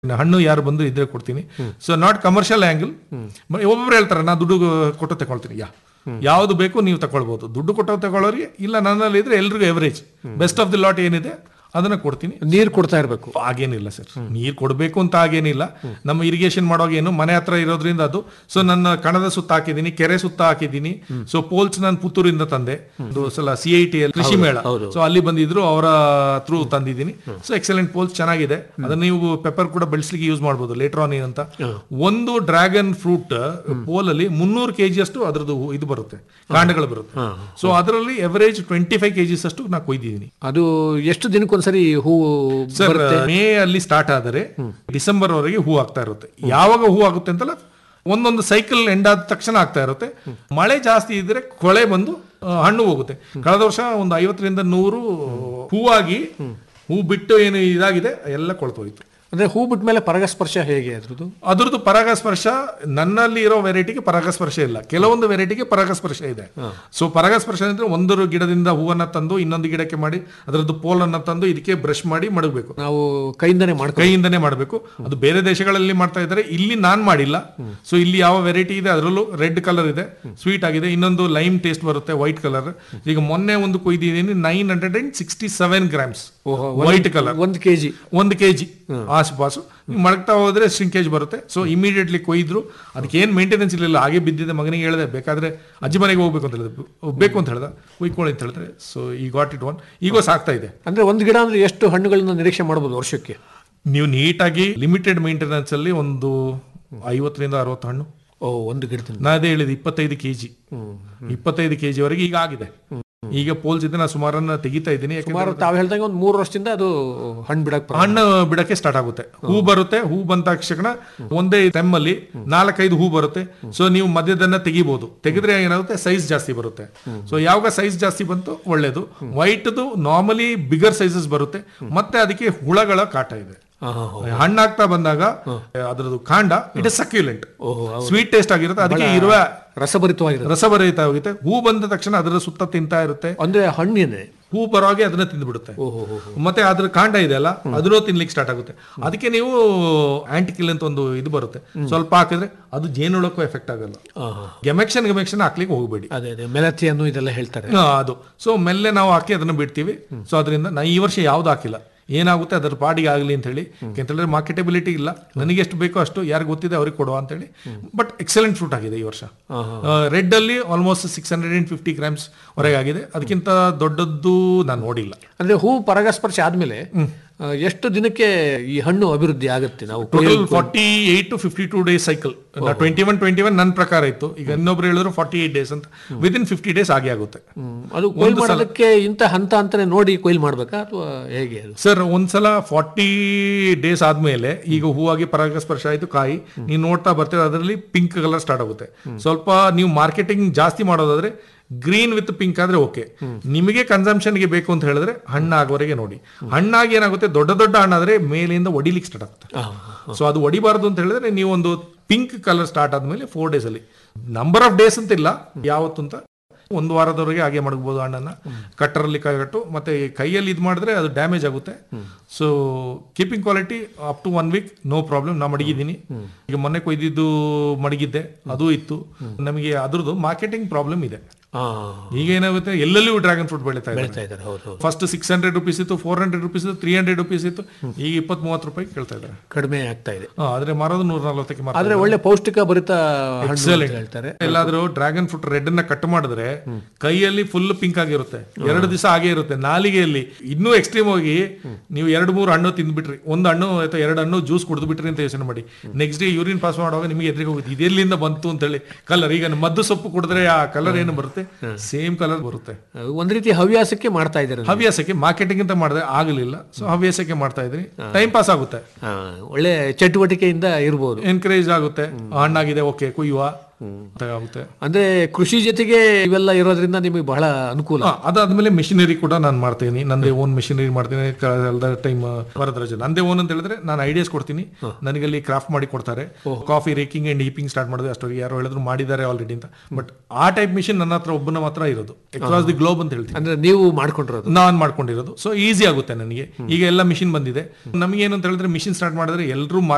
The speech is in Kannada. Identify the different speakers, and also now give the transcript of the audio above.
Speaker 1: ಹಣ್ಣು ಯಾರು ಬಂದು ಇದ್ರೆ ಕೊಡ್ತೀನಿ ಸೊ ನಾಟ್ ಕಮರ್ಷಿಯಲ್ ಆಂಗಲ್ ಒಬ್ಬೊಬ್ರು ಹೇಳ್ತಾರೆ ನಾ ದುಡ್ಡು ಕೊಟ್ಟು ತಗೊಳ್ತೀನಿ ಯಾ ಯಾವ್ದು ಬೇಕು ನೀವು ತಗೊಳ್ಬಹುದು ದುಡ್ಡು ಕೊಟ್ಟು ತಗೊಳ್ಳೋರಿಗೆ ಇಲ್ಲ ನನ್ನಲ್ಲಿ ಇದ್ರೆ ಎಲ್ರಿಗೂ average best of the lot ಏನಿದೆ ಅದನ್ನ ಕೊಡ್ತೀನಿ
Speaker 2: ನೀರು ಕೊಡ್ತಾ ಇರಬೇಕು
Speaker 1: ಹಾಗೇನಿಲ್ಲ ಸರ್ ನೀರ್ ಕೊಡಬೇಕು ಅಂತ ಹಾಗೇನಿಲ್ಲ ನಮ್ಮ ಇರಿಗೇಷನ್ ಮಾಡುವಾಗ ಏನು ಮನೆ ಹತ್ರ ಇರೋದ್ರಿಂದ ಅದು ಸೊ ನನ್ನ ಕಣದ ಸುತ್ತ ಹಾಕಿದ್ದೀನಿ ಕೆರೆ ಸುತ್ತ ಹಾಕಿದ್ದೀನಿ ಸೊ ಪೋಲ್ಸ್ ನಾನು ಪುತ್ತೂರಿಂದ ತಂದೆ ಒಂದು ಸಲ ಸಿ ಐ ಟಿ ಕೃಷಿ ಮೇಳ ಸೊ ಅಲ್ಲಿ ಬಂದಿದ್ರು ಅವರ ಥ್ರೂ ತಂದಿದ್ದೀನಿ ಸೊ ಎಕ್ಸಲೆಂಟ್ ಪೋಲ್ಸ್ ಚೆನ್ನಾಗಿದೆ ಅದನ್ನ ನೀವು ಪೆಪ್ಪರ್ ಕೂಡ ಬೆಳೆಸ್ಲಿಕ್ಕೆ ಯೂಸ್ ಮಾಡ್ಬೋದು ಲೇಟರ್ ಆನ್ ಅಂತ ಒಂದು ಡ್ರ್ಯಾಗನ್ ಫ್ರೂಟ್ ಪೋಲ್ ಅಲ್ಲಿ ಮುನ್ನೂರು ಕೆಜಿ ಅಷ್ಟು ಅದ್ರದ್ದು ಹೂ- ಇದು ಬರುತ್ತೆ ಕಾಂಡಗಳು ಬರುತ್ತೆ ಸೊ ಅದರಲ್ಲಿ ಎವರೇಜ್ ಟ್ವೆಂಟಿ ಫೈವ್ ಕೆಜಿಸ್ ಅಷ್ಟು ನಾ ಕೊಯ್ದಿದ್ದೀನಿ
Speaker 2: ಅದು ಎಷ್ಟು ದಿನಕ್ಕೊಂದ್ಸರಿ ಹೂ
Speaker 1: ಸರ್ ಮೇ ಅಲ್ಲಿ ಸ್ಟಾರ್ಟ್ ಆದರೆ ಡಿಸೆಂಬರ್ ವರೆಗೆ ಹೂ ಆಗ್ತಾ ಇರುತ್ತೆ ಯಾವಾಗ ಹೂ ಆಗುತ್ತೆ ಅಂತಲ್ಲ ಒಂದೊಂದು ಸೈಕಲ್ ಎಂಡ್ ಆದ ತಕ್ಷಣ ಆಗ್ತಾ ಇರುತ್ತೆ ಮಳೆ ಜಾಸ್ತಿ ಇದ್ರೆ ಕೊಳೆ ಬಂದು ಆ, ಹಣ್ಣು ಹೋಗುತ್ತೆ ಕಳೆದ ವರ್ಷ ಒಂದು ಐವತ್ತರಿಂದ ನೂರು ಹೂವಾಗಿ ಹೂ ಬಿಟ್ಟು ಏನು ಇದಾಗಿದೆ ಎಲ್ಲ ಕೊಳ್ತೋಯ್ತು
Speaker 2: ಅಂದ್ರೆ ಹೂ ಬಿಟ್ಟ ಮೇಲೆ ಪರಾಗಸ್ಪರ್ಶ ಹೇಗೆ ಅದ್ರದ್ದು
Speaker 1: ಅದ್ರದ್ದು ಪರಾಗಸ್ಪರ್ಶ ನನ್ನಲ್ಲಿ ಇರೋ ವೆರೈಟಿಗೆ ಪರಾಗಸ್ಪರ್ಶ ಇಲ್ಲ ಕೆಲವೊಂದು ವೆರೈಟಿಗೆ ಪರಾಗಸ್ಪರ್ಶ ಇದೆ ಸೊ ಪರಾಗಸ್ಪರ್ಶ ಅಂದ್ರೆ ಒಂದು ಗಿಡದಿಂದ ಹೂವನ್ನ ತಂದು ಇನ್ನೊಂದು ಗಿಡಕ್ಕೆ ಮಾಡಿ ಅದರದ್ದು ಪೋಲನ್ನ ತಂದು ಇದಕ್ಕೆ ಬ್ರಷ್ ಮಾಡಿ ಮಡಗಬೇಕು
Speaker 2: ನಾವು ಕೈಯಿಂದನೇ ಮಾಡ್ಕೊ
Speaker 1: ಕೈಯಿಂದನೇ ಮಾಡಬೇಕು ಅದು ಬೇರೆ ದೇಶಗಳಲ್ಲಿ ಮಾಡ್ತಾ ಇದ್ದಾರೆ ಇಲ್ಲಿ ನಾನ್ ಮಾಡಿಲ್ಲ ಸೊ ಇಲ್ಲಿ ಯಾವ ವೆರೈಟಿ ಇದೆ ಅದರಲ್ಲೂ ರೆಡ್ ಕಲರ್ ಇದೆ ಸ್ವೀಟ್ ಆಗಿದೆ ಇನ್ನೊಂದು ಲೈಮ್ ಟೇಸ್ಟ್ ಬರುತ್ತೆ ವೈಟ್ ಕಲರ್ ಈಗ ಮೊನ್ನೆ ಒಂದು ಕೊಯ್ದಿದ್ದೀನಿ nine hundred and sixty seven grams white colour
Speaker 2: ಒಂದು ಕೆಜಿ
Speaker 1: ಒಂದು ಕೆಜಿ ಆಸುಪಾಸು ನೀವು ಮಡಗ್ತಾ ಹೋದ್ರೆ ಶೃಂಕೇಜ್ ಬರುತ್ತೆ ಸೊ ಇಮಿಡಿಯೇಟ್ಲಿ ಕೊಯ್ದ್ರು ಅದಕ್ಕೆ ಏನು ಮೇಂಟೆನೆನ್ಸ್ ಇರಲಿಲ್ಲ ಹಾಗೆ ಬಿದ್ದಿದೆ ಮಗನಿಗೆ ಹೇಳಿದೆ ಬೇಕಾದ್ರೆ ಅಜ್ಜಿ ಮನೆಗೆ ಹೋಗ್ಬೇಕು ಅಂತ ಹೇಳಿದೆ ಬೇಕು ಅಂತ ಹೇಳ್ದ ಕೊಯ್ಕೊಳ್ಳಿ ಅಂತ ಹೇಳಿದ್ರೆ ಸೊ ಈ ಗಾಟ್ ಇಟ್ ಒನ್ ಈಗ ಸಾಕ್ತಾ ಇದೆ
Speaker 2: ಅಂದ್ರೆ ಒಂದು ಗಿಡ ಅಂದ್ರೆ ಎಷ್ಟು ಹಣ್ಣುಗಳನ್ನ ನಿರೀಕ್ಷೆ ಮಾಡಬಹುದು ವರ್ಷಕ್ಕೆ
Speaker 1: ನೀವು ನೀಟಾಗಿ ಲಿಮಿಟೆಡ್ ಮೇಂಟೆನೆನ್ಸ್ ಅಲ್ಲಿ ಒಂದು ಐವತ್ತರಿಂದ ಅರವತ್ತು ಹಣ್ಣು
Speaker 2: ಓ ಒಂದು ಗಿಡದಿಂದ
Speaker 1: ನಾ ಅದೇ ಹೇಳಿದೆ ಇಪ್ಪತ್ತೈದು ಕೆಜಿ ಇಪ್ಪತ್ತೈದು ಕೆಜಿ ವರೆಗೆ ಈಗ ಆಗಿದೆ ಈಗ ಪೋಲ್ಸ್ ಇದೆ ನಾನು ಸುಮಾರನ್ನ ತೆಗಿತಾ ಇದ್ದೀನಿ ಯಾಕಂದ್ರೆ
Speaker 2: ಸುಮಾರು ತಾವು ಹೇಳ್ದಂಗೆ ಒಂದು ಮೂರು ವರ್ಷದಿಂದ ಅದು ಹಣ್ಣು ಬಿಡಕ್ ಪ್ರಾರಂಭ.
Speaker 1: ಹಣ್ಣು ಬಿಡಕ್ಕೆ ಸ್ಟಾರ್ಟ್ ಆಗುತ್ತೆ ಹೂ ಬರುತ್ತೆ ಹೂ ಬಂದ ತಕ್ಷಣ ಒಂದೇ ಟೆಮ್ಮಲ್ಲಿ ನಾಲ್ಕೈದು ಹೂ ಬರುತ್ತೆ ಸೊ ನೀವು ಮಧ್ಯದನ್ನ ತೆಗಿಬಹುದು ತೆಗೆದ್ರೆ ಏನಾಗುತ್ತೆ ಸೈಜ್ ಜಾಸ್ತಿ ಬರುತ್ತೆ ಸೊ ಯಾವಾಗ ಸೈಜ್ ಜಾಸ್ತಿ ಬಂತು ಒಳ್ಳೇದು ವೈಟ್ದು ನಾರ್ಮಲಿ ಬಿಗರ್ ಸೈಜಸ್ ಬರುತ್ತೆ ಮತ್ತೆ ಅದಕ್ಕೆ ಹುಳಗಳ ಕಾಟ ಇದೆ
Speaker 2: ಹಾ, ಹಾ, ಹಾ.
Speaker 1: ಹಣ್ಣಾಗ್ತಾ ಬಂದಾಗ ಅದರದ್ದು ಕಾಂಡ ಇಟ್ ಇಸ್ ಸಕ್ಯುಲೆಂಟ್
Speaker 2: ಓಹೋ
Speaker 1: ಸ್ವೀಟ್ ಟೇಸ್ಟ್ ಆಗಿರುತ್ತೆ ಅದಕ್ಕೆ ಇರುವ
Speaker 2: ರಸಭರಿತವಾಗಿರುತ್ತೆ
Speaker 1: ರಸಭರಿತ ಆಗುತ್ತೆ ಹೂ ಬಂದ ತಕ್ಷಣ ಅದರ ಸುತ್ತ ತಿಂತಾ ಇರುತ್ತೆ
Speaker 2: ಅಂದ್ರೆ ಹಣ್ಣಿದೆ
Speaker 1: ಹೂ ಬರೋಗೆ ಅದನ್ನ ತಿಂದ್ಬಿಡುತ್ತೆ
Speaker 2: ಓಹೋ ಹೋ
Speaker 1: ಮತ್ತೆ ಅದ್ರ ಕಾಂಡ ಇದೆ ಅಲ್ಲ ಅದನ್ನು ತಿನ್ಲಿಕ್ಕೆ ಸ್ಟಾರ್ಟ್ ಆಗುತ್ತೆ ಅದಕ್ಕೆ ನೀವು ಆಂಟಿಕಿಲ್ ಅಂತ ಒಂದು ಇದು ಬರುತ್ತೆ ಸ್ವಲ್ಪ ಹಾಕಿದ್ರೆ ಅದು ಜೇನುಳಕ್ಕೂ ಎಫೆಕ್ಟ್ ಆಗಲ್ಲ
Speaker 2: ಹಾ, ಹಾ.
Speaker 1: ಗೆಮೆಕ್ಷನ್ ಗೆಮೆಕ್ಷನ್ ಹಾಕ್ಲಿಕ್ಕೆ ಹೋಗಬೇಡಿ
Speaker 2: ಅದೇ ಅದೇ ಮೆಲತಿ ಅನ್ನು ಇದೆಲ್ಲ ಹೇಳ್ತಾರೆ
Speaker 1: ಅದು ಸೊ ಮೆಲ್ಲೆ ನಾವು ಹಾಕಿ ಅದನ್ನ ಬಿಡ್ತೀವಿ ಸೊ ಅದರಿಂದ ನಾ ಈ ವರ್ಷ ಯಾವ್ದು ಹಾಕಿಲ್ಲ ಏನಾಗುತ್ತೆ ಅದರ ಪಾಡಿಗೆ ಆಗಲಿ ಅಂತ ಹೇಳಿ ಅಂತ ಹೇಳಿದ್ರೆ ಮಾರ್ಕೆಟಬಿಲಿಟಿ ಇಲ್ಲ ನನಗೆ ಎಷ್ಟು ಬೇಕೋ ಅಷ್ಟು ಯಾರು ಗೊತ್ತಿದೆ ಅವ್ರಿಗೆ ಕೊಡುವ ಅಂತ ಹೇಳಿ ಬಟ್ ಎಕ್ಸಲೆಂಟ್ ಫ್ರೂಟ್ ಆಗಿದೆ ಈ ವರ್ಷ ರೆಡ್ ಅಲ್ಲಿ almost six hundred and fifty grams ವರೆಗೆ ಆಗಿದೆ ಅದಕ್ಕಿಂತ ದೊಡ್ಡದ್ದು ನಾನು ನೋಡಿಲ್ಲ
Speaker 2: ಅಂದ್ರೆ ಹೂ ಪರಾಗಸ್ಪರ್ಶ ಆದ್ಮೇಲೆ ಆ, ಎಷ್ಟು ದಿನಕ್ಕೆ ಈ ಹಣ್ಣು ಅಭಿವೃದ್ಧಿ ಆಗುತ್ತೆ ನಾವು
Speaker 1: total forty eight to fifty two days cycle twenty one twenty one ನನ್ನ ಪ್ರಕಾರ ಇತ್ತು ಈಗ ಇನ್ನೊಬ್ರು ಹೇಳಿದ್ರು ಫಾರ್ಟಿ ಏಟ್ ಡೇಸ್ ಅಂತ ವಿತ್ ಇನ್ ಫಿಫ್ಟಿ ಡೇಸ್ ಆಗೇ ಆಗುತ್ತೆ
Speaker 2: ಹ್ಮ್. ಅದು ಕೊಯ್ಲು ಮಾಡೋದಕ್ಕೆ ಇಂಥ ಹಂತ ಅಂತಾನೆ ನೋಡಿ ಕೊಯ್ಲು ಮಾಡ್ಬೇಕಾ ಅಥವಾ ಹೇಗೆ ಅದು
Speaker 1: ಸರ್ ಒಂದ್ಸಲ ಫಾರ್ಟಿ ಡೇಸ್ ಆದ್ಮೇಲೆ ಈಗ ಹೂವಾಗಿ ಪರಾಗಸ್ಪರ್ಶ ಆಯ್ತು ಕಾಯಿ ನೀವು ನೋಡ್ತಾ ಬರ್ತೀರ ಅದರಲ್ಲಿ ಪಿಂಕ್ ಕಲರ್ ಸ್ಟಾರ್ಟ್ ಆಗುತ್ತೆ ಸ್ವಲ್ಪ ನೀವು ಮಾರ್ಕೆಟಿಂಗ್ ಜಾಸ್ತಿ ಮಾಡೋದಾದ್ರೆ ಗ್ರೀನ್ ವಿತ್ ಪಿಂಕ್ ಆದ್ರೆ ಓಕೆ ನಿಮಗೆ ಕನ್ಸಂಪ್ಷನ್ಗೆ ಬೇಕು ಅಂತ ಹೇಳಿದ್ರೆ ಹಣ್ಣಾಗುವವರೆಗೆ ನೋಡಿ ಹಣ್ಣಾಗಿ ಏನಾಗುತ್ತೆ ದೊಡ್ಡ ದೊಡ್ಡ ಹಣ್ಣಾದ್ರೆ ಮೇಲಿಂದ ಒಡಿಲಿಕ್ಕೆ ಸ್ಟಾರ್ಟ್ ಆಗುತ್ತೆ
Speaker 2: ಆ,
Speaker 1: ಸೊ ಅದು ಹೊಡಿಬಾರ್ದು ಅಂತ ಹೇಳಿದ್ರೆ ನೀವು ಒಂದು ಪಿಂಕ್ ಕಲರ್ ಸ್ಟಾರ್ಟ್ ಆದ್ಮೇಲೆ ಫೋರ್ ಡೇಸ್ ಅಲ್ಲಿ ನಂಬರ್ ಆಫ್ ಡೇಸ್ ಅಂತ ಇಲ್ಲ ಯಾವತ್ತು ಅಂತ ಒಂದು ವಾರದವರೆಗೆ ಹಾಗೆ ಮಡಗಬಹುದು ಹಣ್ಣನ್ನ ಕಟ್ಟರಲ್ಲಿ ಕಟ್ಟು ಮತ್ತೆ ಈ ಕೈಯಲ್ಲಿ ಇದು ಮಾಡಿದ್ರೆ ಅದು ಡ್ಯಾಮೇಜ್ ಆಗುತ್ತೆ so keeping quality up to one week no problem ನಾ ಮಡಗಿದ್ದೀನಿ ಈಗ ಮೊನ್ನೆ ಕೊಯ್ದಿದ್ದು ಮಡಗಿದ್ದೆ ಅದು ಇತ್ತು ನಮಗೆ ಅದ್ರದ್ದು ಮಾರ್ಕೆಟಿಂಗ್ ಪ್ರಾಬ್ಲಮ್ ಇದೆ
Speaker 2: ಆ,
Speaker 1: ಈಗ ಏನಾಗುತ್ತೆ ಎಲ್ಲೆಲ್ಲೂ ಡ್ರ್ಯಾಗನ್ ಫ್ರೂಟ್ ಬೆಳೀತಾ ಇದೆ
Speaker 2: ಹೇಳ್ತಾ ಇದ್ದಾರೆ ಹೌದು ಹೌದು
Speaker 1: ಫಸ್ಟ್ ಸಿಕ್ಸ್ ಹಂಡ್ರೆಡ್ ರುಪೀಸ್ ಇತ್ತು ಫೋರ್ ಹಂಡ್ರೆಡ್ ರುಪೀಸ್ ಇತ್ತು ತ್ರೀ ಹಂಡ್ರೆಡ್ ರುಪೀಸ್ ಇತ್ತು ಈಗ ಇಪ್ಪತ್ತ್ ಮೂವತ್ತು ರೂಪಾಯಿ ಕೇಳ್ತಾ ಇದ್ದಾರೆ
Speaker 2: ಕಡಿಮೆ ಆಗ್ತಾ ಇದೆ
Speaker 1: ಹಾ, ಆದ್ರೆ ಮಾರೋದು ನೂರ ನಲ್ವತ್ತಕ್ಕೆ ಮಾರ್ತಾರೆ.
Speaker 2: ಆದ್ರೆ ಒಳ್ಳೆ ಪೌಷ್ಟಿಕ ಭರಿತ ಹಣ್ಣು ಅಂತ
Speaker 1: Excellent.
Speaker 2: ಹೇಳ್ತಾರೆ
Speaker 1: ಎಲ್ಲಾದ್ರೂ ಡ್ರ್ಯಾಗನ್ ಫ್ರೂಟ್ ರೆಡ್ ಅನ್ನ ಕಟ್ ಮಾಡಿದ್ರೆ ಕೈಯಲ್ಲಿ ಫುಲ್ ಪಿಂಕ್ ಆಗಿರುತ್ತೆ ಎರಡು ದಿವಸ ಹಾಗೆ ಇರುತ್ತೆ ನಾಲಿಗೆಯಲ್ಲಿ ಇನ್ನೂ ಎಕ್ಸ್ಟ್ರೀಮ್ ಹೋಗಿ ನೀವು ಎರಡು ಮೂರು ಹಣ್ಣು ತಿಂದ್ಬಿಟ್ರಿ ಒಂದು ಹಣ್ಣು ಅಥವಾ ಎರಡು ಹಣ್ಣು ಜ್ಯೂಸ್ ಕುಡಿದು ಬಿಟ್ರಿ ಅಂತ ಯೋಚನೆ ಮಾಡಿ ನೆಕ್ಸ್ಟ್ ಡೇ ಯೂರಿನ್ ಪಾಸ್ ಮಾಡುವಾಗ ನಿಮಗೆ ಎದುರಿಗೆ ಹೋಗುತ್ತೆ ಇದೆಲ್ಲಿಂದ ಬಂತು ಅಂತ ಹೇಳಿ ಕಲರ್ ಈಗ ಮದ್ದು ಸೊಪ್ಪು ಕುಡಿದ್ರೆ ಆ ಕಲರ್ ಏನು ಬರುತ್ತೆ ಸೇಮ್ ಕಲರ್ ಬರುತ್ತೆ
Speaker 2: ಆ, ಒಂದ್ ರೀತಿ ಹವ್ಯಾಸಕ್ಕೆ ಮಾಡ್ತಾ ಇದ್ದಾರೆ
Speaker 1: ಹವ್ಯಾಸಕ್ಕೆ ಮಾರ್ಕೆಟಿಂಗ್ ಅಂತ ಮಾಡಿದ್ರೆ ಆಗಲಿಲ್ಲ ಸೊ ಹವ್ಯಾಸಕ್ಕೆ ಮಾಡ್ತಾ ಇದ್ರಿ ಟೈಮ್ ಪಾಸ್ ಆಗುತ್ತೆ
Speaker 2: ಆ, ಒಳ್ಳೆ ಚಟುವಟಿಕೆಯಿಂದ ಇರ್ಬೋದು
Speaker 1: ಎನ್ಕರೇಜ್ ಆಗುತ್ತೆ ಹಣ್ಣಾಗಿದೆ ಓಕೆ ಕುಯ್ಯುವ ಅಂತ ಆಗುತ್ತೆ
Speaker 2: ಅಂದ್ರೆ ಕೃಷಿ ಜೊತೆಗೆ ಇವೆಲ್ಲ ಇರೋದ್ರಿಂದ ನಿಮಗೆ ಬಹಳ ಅನುಕೂಲ
Speaker 1: ಹಾ, ಅದಾದ್ಮೇಲೆ ಮಿಷಿನರಿ ಕೂಡ ನಾನು ಮಾಡ್ತೀನಿ ನಂದೇ ಓನ್ ಮಿಷಿನರಿ ಮಾಡ್ತೀನಿ ಕಳೆದ ಟೈಮ್ ವರದರಾಜ ನಂದೇ ಓನ್ ಅಂತ ಹೇಳಿದ್ರೆ ನಾನು ಐಡಿಯಾಸ್ ಕೊಡ್ತೀನಿ ನನಗೆ ಅಲ್ಲಿ ಕ್ರಾಫ್ಟ್ ಮಾಡಿ ಕೊಡ್ತಾರೆ coffee raking and heaping start ಮಾಡಿದ್ರೆ ಅಷ್ಟೊಂದು ಯಾರೋ ಹೇಳಿದ್ರು ಮಾಡಿದ್ದಾರೆ ಆಲ್ರೆಡಿ ಅಂತ ಬಟ್ ಆ ಟೈಪ್ ಮಿಷಿನ್ ನನ್ನ ಹತ್ರ ಒಬ್ಬನ ಮಾತ್ರ ಇರೋದು ಅಕ್ರಾಸ್ ದಿ ಗ್ಲೋಬ್ ಅಂತ ಹೇಳ್ತೀನಿ
Speaker 2: ಅಂದ್ರೆ ನೀವು ಮಾಡ್ಕೊಂಡಿರೋದು
Speaker 1: ನಾನು ಮಾಡ್ಕೊಂಡಿರೋದು ಸೊ ಈಸಿ ಆಗುತ್ತೆ ನನಗೆ ಈಗ ಎಲ್ಲ ಮಿಷಿನ್ ಬಂದಿದೆ ನಮಗೇನು ಅಂತ ಹೇಳಿದ್ರೆ ಮಿಷಿನ್ ಸ್ಟಾರ್ಟ್ ಮಾಡಿದ್ರೆ ಎಲ್ಲರೂ